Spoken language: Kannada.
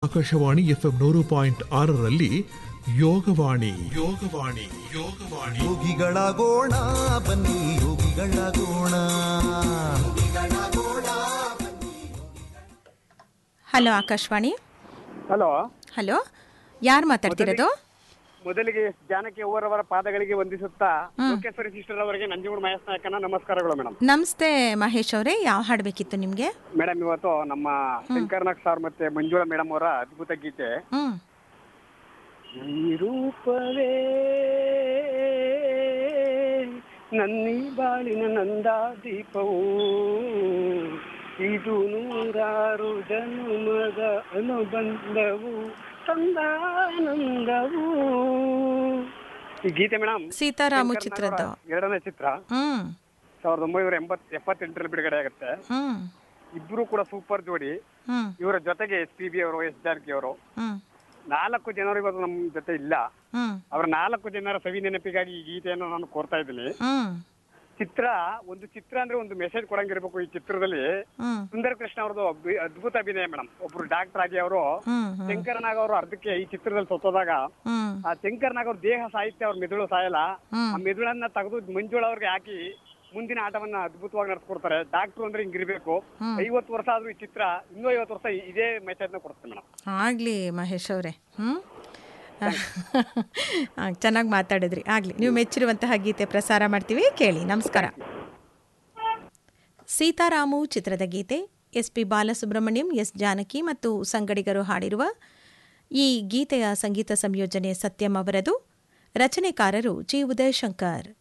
ಆಕಾಶವಾಣಿ ಎಫ್ಎಂ ನೂರು ಪಾಯಿಂಟ್ ಆರರಲ್ಲಿ ಯೋಗವಾಣಿ ಯೋಗವಾಣಿ ಯೋಗವಾಣಿ ಯೋಗಿಗಳಾಗೋಣ ಬನ್ನಿ ಯೋಗಿಗಳಾಗೋಣ ಹಲೋ ಆಕಾಶವಾಣಿ ಹಲೋ ಹಲೋ ಯಾರು ಮಾತಾಡ್ತಿರೋದು ಮೊದಲಿಗೆ ಜಾನಕಿ ಅವರವರ ಪಾದಗಳಿಗೆ ವಂದಿಸುತ್ತಾ ಲೋಕೇಶ್ವರಿ ಸಿಸ್ಟರ್ ಅವರಿಗೆ ನಂಜುಗೂಡು ಮಹೇಶ್ ನಾಯಕನ ನಮಸ್ಕಾರಗಳು ಮೇಡಮ್ ನಮಸ್ತೆ ಮಹೇಶ್ ಅವರೇ ಯಾವ ಹಾಡು ಬೇಕಿತ್ತು ನಿಮಗೆ ಮೇಡಮ್ ಇವತ್ತು ನಮ್ಮ ಶಂಕರ್ನಾಗ್ ಸರ್ ಮತ್ತೆ ಮಂಜುಳಾ ಮೇಡಮ್ ಅವರ ಅದ್ಭುತ ಗೀತೆ ಹ್ಞೂ ಈ ರೂಪವೇ ನನ್ನಿ ಬಾಳಿನ ನಂದ ದೀಪವು ಇದು ನೂರಾರು ಜನ್ಮದ ಅನುಬಂಧವು ತಂದಾನಂದವು ಈ ಗೀತೆ ಮೇಡಮ್ ಸೀತಾರಾಮು ಚಿತ್ರದ್ದು ಎರಡನೇ ಚಿತ್ರ ಹ್ಞೂ ಸಾವಿರದ ಒಂಬೈನೂರ ಎಂಬತ್ ಎಪ್ಪತ್ತೆಂಟರಲ್ಲಿ ಬಿಡುಗಡೆ ಆಗುತ್ತೆ ಹ್ಞೂ ಇಬ್ರು ಕೂಡ ಸೂಪರ್ ಜೋಡಿ ಹ್ಞೂ ಇವರ ಜೊತೆಗೆ ಎಸ್ ಪಿ ಬಿ ಅವರು ಎಸ್ ಜಾನಕಿ ಅವರು ಹ್ಞೂ ನಾಲ್ಕು ಜನರು ಇವತ್ತು ನಮ್ಮ ಜೊತೆ ಇಲ್ಲ ಹ್ಞೂ ಅವರ ನಾಲ್ಕು ಜನರ ಸವಿ ನೆನಪಿಗಾಗಿ ಈ ಗೀತೆಯನ್ನು ನಾನು ಕೋರ್ತಾ ಇದ್ದೀನಿ ಹ್ಞೂ ಚಿತ್ರ ಒಂದು ಚಿತ್ರ ಅಂದ್ರೆ ಒಂದು ಮೆಸೇಜ್ ಕೊಡಂಗಿರ್ಬೇಕು ಈ ಚಿತ್ರದಲ್ಲಿ ಹ್ಞೂ ಸುಂದರ್ ಕೃಷ್ಣ ಅವ್ರದ್ದು ಅಭಿ- ಅದ್ಭುತ ಅಭಿನಯ ಮೇಡಮ್ ಒಬ್ರು ಡಾಕ್ಟರ್ ಆಗಿ ಅವರು ಹ್ಞೂ ಹ್ಞೂ ಶಂಕರನಾಗ್ ಅವರು ಅರ್ಧಕ್ಕೆ ಈ ಚಿತ್ರದಲ್ಲಿ ಸತ್ತೋದಾಗ ಹ್ಞೂ ಆ ಶಂಕರ್ನಾಗ್ ಅವ್ರ ದೇಹ ಸಾಹಿತ್ಯ ಅವ್ರ ಮೆದುಳು ಸಾಯಲ್ಲ ಹ್ಮ್. ಆ ಮೆದುಳನ್ನ ತೆಗೆದು ಮಂಜುಳ ಅವ್ರಿಗೆ ಹಾಕಿ ಮುಂದಿನ ಆಟವನ್ನ ಅದ್ಭುತವಾಗಿ ನಡೆಸ್ಕೊಡ್ತಾರೆ ಡಾಕ್ಟರ್ ಅಂದ್ರೆ ಹಿಂಗಿರ್ಬೇಕು ಐವತ್ತು ವರ್ಷ ಆದ್ರೂ ಈ ಚಿತ್ರ ಇನ್ನೂ ಐವತ್ತು ವರ್ಷ ಇದೇ ಮೆಸೇಜ್ ನ ಕೊಡುತ್ತೆ ಮೇಡಮ್ ಆಗಲಿ ಮಹೇಶ್ ಅವರೇ ಹ್ಞೂ ಚೆನ್ನಾಗಿ ಮಾತಾಡಿದ್ರಿ ಆಗಲಿ ನೀವು ಮೆಚ್ಚಿರುವಂತಹ ಗೀತೆ ಪ್ರಸಾರ ಮಾಡ್ತೀವಿ ಕೇಳಿ ನಮಸ್ಕಾರ ಸೀತಾರಾಮು ಚಿತ್ರದ ಗೀತೆ S P Balasubrahmanyam S Janaki ಮತ್ತು ಸಂಗಡಿಗರು ಹಾಡಿರುವ ಈ ಗೀತೆಯ ಸಂಗೀತ ಸಂಯೋಜನೆ ಸತ್ಯಂ ಅವರದು ರಚನೆಕಾರರು ಜಿ ಉದಯಶಂಕರ್